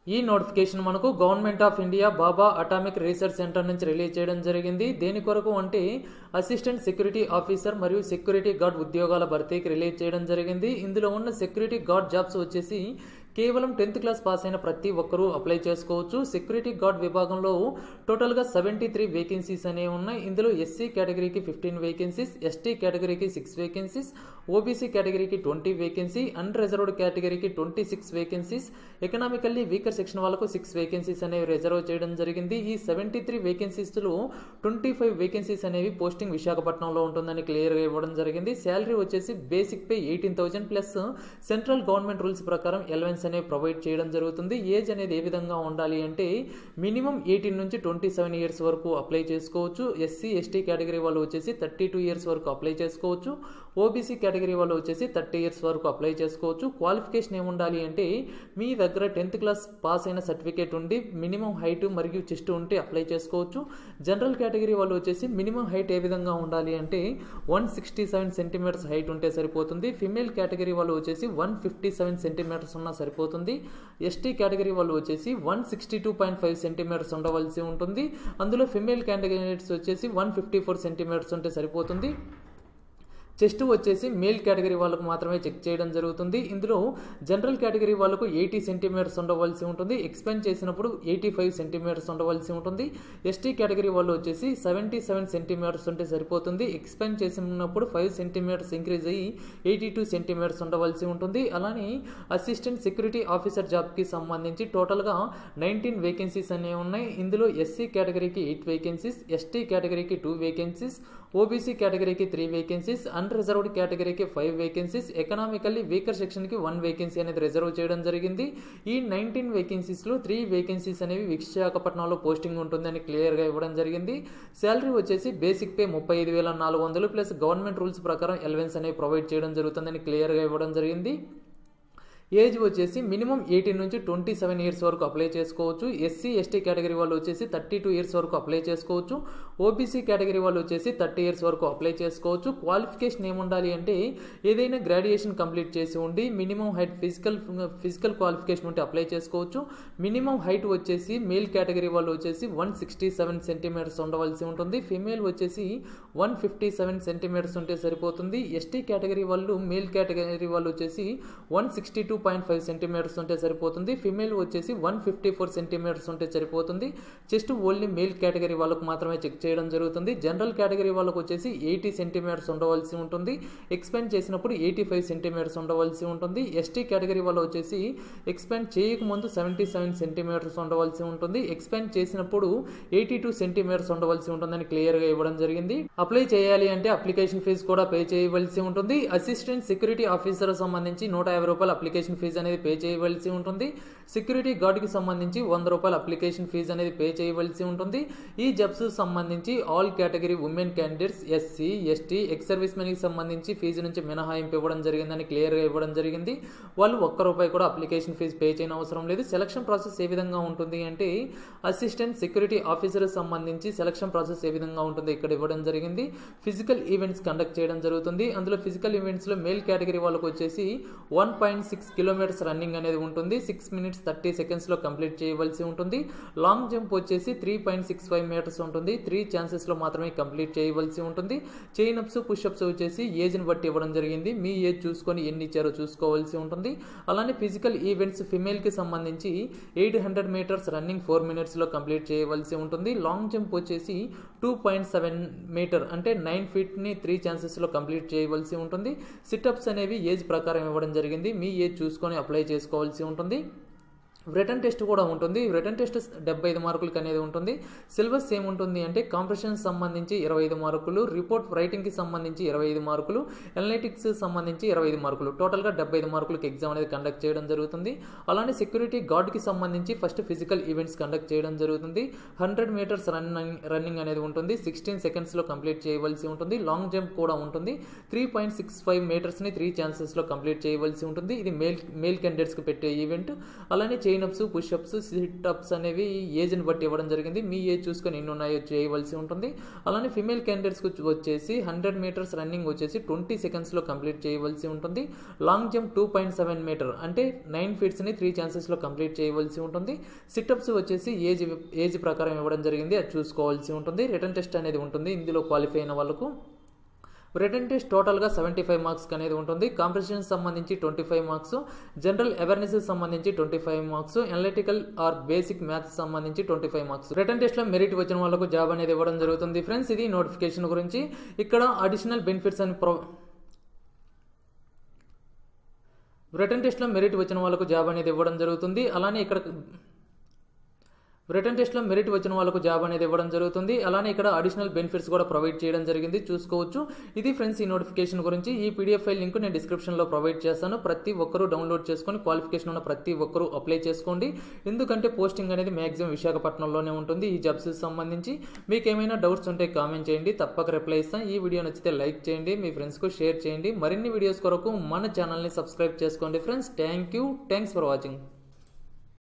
ఈ నోటిఫికేషన్ మనకు government of India Bhabha atomic research centre నుంచి రిలీజ్ చేయడం జరిగింది దేని కొరకు అంటే అసిస్టెంట్ సెక్యూరిటీ ఆఫీసర్ మరియు సెక్యూరిటీ గార్డ్ ఉద్యోగాల భర్తీకి రిలీజ్ చేయడం జరిగింది ఇందులో ఉన్న సెక్యూరిటీ గార్డ్ జాబ్స్ వచ్చేసి కేవలం టెన్త్ క్లాస్ పాస్ అయిన ప్రతి ఒక్కరూ అప్లై చేసుకోవచ్చు సెక్యూరిటీ గార్డ్ విభాగంలో టోటల్గా సెవెంటీ త్రీ వేకెన్సీస్ అనేవి ఉన్నాయి ఇందులో ఎస్సీ కేటగిరీకి ఫిఫ్టీన్ వేకెన్సీస్ ఎస్టీ కేటగిరీకి సిక్స్ వేకెన్సీస్ ఓబీసీ కేటగిరీకి ట్వంటీ వేకెన్సీ అన్ రిజర్వ్డ్ కేటగిరీకి twenty six vacancies economically weaker section వాళ్ళకు సిక్స్ వేకెన్సీస్ అనేవి రిజర్వ్ చేయడం జరిగింది ఈ సెవెంటీ త్రీ వేకెన్సీస్లో ట్వంటీ ఫైవ్ వేకెన్సీస్ అనేవి పోస్టింగ్ విశాఖపట్నంలో ఉంటుందని క్లియర్గా ఇవ్వడం జరిగింది శాలరీ వచ్చేసి basic pay eighteen thousand plus central government rules ప్రకారం ఎలవెన్స్ అనేవి ప్రొవైడ్ చేయడం జరుగుతుంది ఏజ్ అనేది ఏ విధంగా ఉండాలి అంటే మినిమం ఎయిటీన్ నుంచి ట్వంటీ సెవెన్ ఇయర్స్ వరకు అప్లై చేసుకోవచ్చు ఎస్సీ ఎస్టీ కేటగిరీ వాళ్ళు వచ్చేసి థర్టీ టూ ఇయర్స్ వరకు అప్లై చేసుకోవచ్చు ఓబీసీ కేటగిరీ వాళ్ళు వచ్చేసి థర్టీ ఇయర్స్ వరకు అప్లై చేసుకోవచ్చు క్వాలిఫికేషన్ ఏముండాలి అంటే మీ దగ్గర టెన్త్ క్లాస్ పాస్ అయిన సర్టిఫికేట్ ఉండి మినిమం హైట్ మరియు చెస్ట్ ఉంటే అప్లై చేసుకోవచ్చు జనరల్ కేటగిరీ వాళ్ళు వచ్చేసి మినిమం హైట్ ఏ విధంగా ఉండాలి అంటే one sixty seven centimetres height ఉంటే సరిపోతుంది ఫిమేల్ కేటగిరీ వాళ్ళు వచ్చేసి వన్ ఫిఫ్టీ సెవెన్ సెంటీమీటర్స్ ఉన్నా సరిపోతుంది ఎస్టీ కేటగిరీ వాళ్ళు వచ్చేసి one sixty two point five centimetres ఉండవలసి ఉంటుంది అందులో ఫిమేల్ కేటగిరీస్ వచ్చేసి వన్ ఫిఫ్టీ ఫోర్ సెంటీమీటర్స్ ఉంటే సరిపోతుంది చెస్ట్ వచ్చేసి మేల్ కేటగిరీ వాళ్ళకు మాత్రమే చెక్ చేయడం జరుగుతుంది ఇందులో జనరల్ కేటగిరీ వాళ్ళకు ఎయిటీ సెంటీమీటర్స్ ఉండవలసి ఉంటుంది ఎక్స్పెండ్ చేసినప్పుడు ఎయిటీ ఫైవ్ సెంటీమీటర్స్ ఉండవలసి ఉంటుంది ఎస్టీ కేటగిరీ వాళ్ళు వచ్చేసి సెవెంటీ సెవెన్ సెంటీమీటర్స్ ఉంటే సరిపోతుంది ఎక్స్పెండ్ చేసినప్పుడు ఫైవ్ సెంటీమీటర్స్ ఇంక్రీజ్ అయ్యి ఎయిటీ టూ సెంటీమీటర్స్ ఉండవలసి ఉంటుంది అలానే అసిస్టెంట్ సెక్యూరిటీ ఆఫీసర్ జాబ్కి సంబంధించి టోటల్గా నైన్టీన్ వేకెన్సీస్ అనేవి ఉన్నాయి ఇందులో ఎస్సీ కేటగిరీకి ఎయిట్ వేకెన్సీస్ ఎస్టీ కేటగిరీకి టూ వేకెన్సీస్ ఓబీసీ కేటగిరీకి త్రీ వేకెన్సీస్ అన్ రిజర్వ్డ్ కేటగిరీకి ఫైవ్ వేకెన్సీస్ ఎకనామికల్లీ వీకర్ సెక్షన్కి వన్ వేకెన్సీ అనేది రిజర్వ్ చేయడం జరిగింది ఈ నైన్టీన్ వేకెన్సీస్లో త్రీ వేకెన్సీస్ అనేవి విశాఖపట్నంలో పోస్టింగ్ ఉంటుందని క్లియర్గా ఇవ్వడం జరిగింది శాలరీ వచ్చేసి బేసిక్ పే ముప్పై ఐదు వేల నాలుగు వందలు ప్లస్ గవర్నమెంట్ రూల్స్ ప్రకారం ఎలవెన్స్ అనేవి ప్రొవైడ్ చేయడం జరుగుతుందని క్లియర్గా ఇవ్వడం జరిగింది ఏజ్ వచ్చేసి మినిమం ఎయిటీన్ నుంచి ట్వంటీ సెవెన్ ఇయర్స్ వరకు అప్లై చేసుకోవచ్చు ఎస్సీ ఎస్టీ కేటగిరీ వాళ్ళు వచ్చేసి థర్టీ టూ ఇయర్స్ వరకు అప్లై చేసుకోవచ్చు ఓబీసీ కేటగిరీ వాళ్ళు వచ్చేసి థర్టీ ఇయర్స్ వరకు అప్లై చేసుకోవచ్చు క్వాలిఫికేషన్ ఏముండాలి అంటే ఏదైనా గ్రాడ్యుయేషన్ కంప్లీట్ చేసి ఉండి minimum height physical physical qualification ఉంటే అప్లై చేసుకోవచ్చు మినిమం హైట్ వచ్చేసి మేల్ కేటగిరీ వాళ్ళు వచ్చేసి వన్ సిక్స్టీ సెవెన్ సెంటీమీటర్స్ ఉండవలసి ఉంటుంది ఫిమేల్ వచ్చేసి వన్ ఫిఫ్టీ సెవెన్ సెంటీమీటర్స్ ఉంటే సరిపోతుంది ఎస్టీ కేటగిరీ వాళ్ళు మేల్ కేటగిరీ వాళ్ళు వచ్చేసి one sixty two point five centimetres ఉంటే సరిపోతుంది ఫిమేల్ వచ్చేసి వన్ ఫిఫ్టీ ఫోర్ సెంటీమీటర్స్ ఉంటే సరిపోతుంది చెస్ట్ ఓన్లీ మేల్ కేటగిరీ వాళ్ళకు మాత్రమే చెక్ చేయడం జరుగుతుంది జనరల్ కేటగిరీ వాళ్ళకు వచ్చేసి ఎయిటీ సెంటీమీటర్స్ ఉండవలసి ఉంటుంది ఎక్స్పెండ్ చేసినప్పుడు ఎయిటీ ఫైవ్ సెంటీమీటర్స్ ఉండవలసి ఉంటుంది ఎస్టీ కేటగిరీ వాళ్ళు వచ్చేసి ఎక్స్పెండ్ చేయకముందు సెవెంటీ సెవెన్ సెంటీమీటర్స్ ఉండవలసి ఉంటుంది ఎక్స్పెండ్ చేసినప్పుడు ఎయిటీ టూ సెంటీమీటర్స్ ఉండవలసి ఉంటుందని క్లియర్గా ఇవ్వడం జరిగింది అప్లై చేయాలి అంటే అప్లికేషన్ ఫీజు కూడా పే చేయవలసి ఉంటుంది అసిస్టెంట్ సెక్యూరిటీ ఆఫీసర్ సంబంధించి నూట యాభై రూపాయల అప్లికేషన్ ఫీజు అనేది పే చేయవలసి ఉంటుంది సెక్యూరిటీ గార్డ్కి సంబంధించి వంద రూపాయల అప్లికేషన్ ఫీజు అనేది పే చేయవలసి ఉంటుంది ఈ జబ్స్ సంబంధించి all category women candidates SC ST ex service మెన్కి సంబంధించి ఫీజు నుంచి మినహాయింపు ఇవ్వడం జరిగిందని క్లియర్గా ఇవ్వడం జరిగింది వాళ్ళు ఒక్క రూపాయి కూడా అప్లికేషన్ ఫీజు పే చేయని అవసరం లేదు సెలక్షన్ ప్రాసెస్ ఏ విధంగా ఉంటుంది అంటే అసిస్టెంట్ సెక్యూరిటీ ఆఫీసర్ సంబంధించి సెలక్షన్ ప్రాసెస్ ఏ విధంగా ఉంటుంది ఇక్కడ ఇవ్వడం జరిగింది ఫిజికల్ ఈవెంట్స్ కండక్ట్ చేయడం జరుగుతుంది అందులో ఫిజికల్ ఈవెంట్స్లో మేల్ కేటగిరీ వాళ్ళకు వచ్చేసి one point six kilometres running అనేది ఉంటుంది సిక్స్ మినిట్స్ థర్టీ సెకండ్స్లో కంప్లీట్ చేయవలసి ఉంటుంది లాంగ్ జంప్ వచ్చేసి three point six five metres ఉంటుంది త్రీ ఛాన్సెస్లో మాత్రమే కంప్లీట్ చేయవలసి ఉంటుంది చైన్ అప్స్ పుషప్స్ వచ్చేసి ఏజ్ని బట్టి ఇవ్వడం జరిగింది మీ ఏజ్ చూసుకొని ఎన్ని ఇచ్చారో చూసుకోవాల్సి ఉంటుంది అలానే ఫిజికల్ ఈవెంట్స్ ఫిమేల్కి సంబంధించి eight hundred metres running four మినిట్స్లో కంప్లీట్ చేయవలసి ఉంటుంది లాంగ్ జంప్ వచ్చేసి టూ పాయింట్ సెవెన్ మీటర్ అంటే నైన్ ఫీట్ని త్రీ ఛాన్సెస్లో కంప్లీట్ చేయవలసి ఉంటుంది సిటప్స్ అనేవి ఏజ్ ప్రకారం ఇవ్వడం జరిగింది మీ ఏజ్ చూసుకొని అప్లై చేసుకోవాల్సి ఉంటుంది రిటర్న్ టెస్ట్ కూడా ఉంటుంది రిటర్న్ టెస్ట్ డెబ్బై ఐదు మార్కులకి అనేది ఉంటుంది సిలబస్ ఏముంటుంది అంటే కాంపిటీషన్ సంబంధించి ఇరవై ఐదు మార్కులు రిపోర్ట్ రైటింగ్కి సంబంధించి ఇరవై ఐదు మార్కులు ఎనలిటిక్స్ సంబంధించి ఇరవై ఐదు మార్కులు టోటల్గా డెబ్బై ఐదు మార్కులకి ఎగ్జామ్ అనేది కండక్ట్ చేయడం జరుగుతుంది అలానే సెక్యూరిటీ గార్డ్కి సంబంధించి ఫస్ట్ ఫిజికల్ ఈవెంట్స్ కండక్ట్ చేయడం జరుగుతుంది హండ్రెడ్ మీటర్స్ రన్నింగ్ రన్నింగ్ అనేది ఉంటుంది సిక్స్టీన్ సెకండ్స్లో కంప్లీట్ చేయవలసి ఉంటుంది లాంగ్ జంప్ కూడా ఉంటుంది త్రీ పాయింట్ సిక్స్ ఫైవ్ మీటర్స్ని త్రీ ఛాన్సెస్లో కంప్లీట్ చేయవలసి ఉంటుంది ఇది మేల్ మేల్ క్యాండిడేట్స్కి పెట్టే ఈవెంట్ అలానే చైన్ క్లీనప్స్ పుషప్స్ సిటప్స్ అనేవి ఏజ్ని బట్టి ఇవ్వడం జరిగింది మీ ఏజ్ చూసుకొని ఎన్ని ఉన్నాయో చేయవలసి ఉంటుంది అలానే ఫిమేల్ క్యాండిడేట్స్కి వచ్చేసి హండ్రెడ్ మీటర్స్ రన్నింగ్ వచ్చేసి ట్వంటీ సెకండ్స్లో కంప్లీట్ చేయవలసి ఉంటుంది long jump two point seven metre అంటే నైన్ ఫీట్స్ని త్రీ ఛాన్సెస్లో కంప్లీట్ చేయవలసి ఉంటుంది సిటప్స్ వచ్చేసి ఏజ్ ఏజ్ ప్రకారం ఇవ్వడం జరిగింది అది చూసుకోవాల్సి ఉంటుంది రిటర్న్ టెస్ట్ అనేది ఉంటుంది ఇందులో క్వాలిఫై అయిన వాళ్ళకు రిటర్న్ టెస్ట్ టోటల్గా సెవెంటీ ఫైవ్ మార్క్స్ అనేది ఉంటుంది కాంపిటీషన్ సంబంధించి twenty five marks general awareness సంబంధించి twenty five marks analytical or basic maths సంబంధించి ట్వంటీ ఫైవ్ మార్క్స్ రిటర్న్ టెస్ట్లో మెరిట్ వచ్చిన వాళ్ళకు జాబ్ అనేది ఇవ్వడం జరుగుతుంది ఫ్రెండ్స్ ఇది నోటిఫికేషన్ గురించి ఇక్కడ అడిషనల్ బెనిఫిట్స్ అని ప్రొ రిటర్న్ టెస్ట్లో మెరిట్ వచ్చిన వాళ్ళకు జాబ్ అనేది ఇవ్వడం జరుగుతుంది అలానే ఇక్కడ రిటర్న్ టెస్ట్లో మెరిట్ వచ్చిన వాళ్ళకు జాబ్ అనేది ఇవ్వడం జరుగుతుంది అలానే ఇక్కడ అడిషనల్ బెనిఫిట్స్ కూడా ప్రొవైడ్ చేయడం జరిగింది చూసుకోవచ్చు ఇది ఫ్రెండ్స్ ఈ నోటిఫికేషన్ గురించి ఈ పీడిఎఫ్ ఫైల్ లింక్ నేను డిస్క్రిప్షన్లో ప్రొవైడ్ చేస్తాను ప్రతి ఒక్కరూ డౌన్లోడ్ చేసుకొని క్వాలిఫికేషన్ ఉన్న ప్రతి ఒక్కరూ అప్లై చేసుకోండి ఎందుకంటే పోస్టింగ్ అనేది మ్యాక్సిమం విశాఖపట్నంలోనే ఉంటుంది ఈ జాబ్స్ సంబంధించి మీకు ఏమైనా డౌట్స్ ఉంటే కామెంట్ చేయండి తప్పక రిప్లై ఇస్తాను ఈ వీడియో నచ్చితే లైక్ చేయండి మీ ఫ్రెండ్స్కు షేర్ చేయండి మరిన్ని వీడియోస్ కొరకు మన ఛానల్ని సబ్స్క్రైబ్ చేసుకోండి friends thank you thanks for watching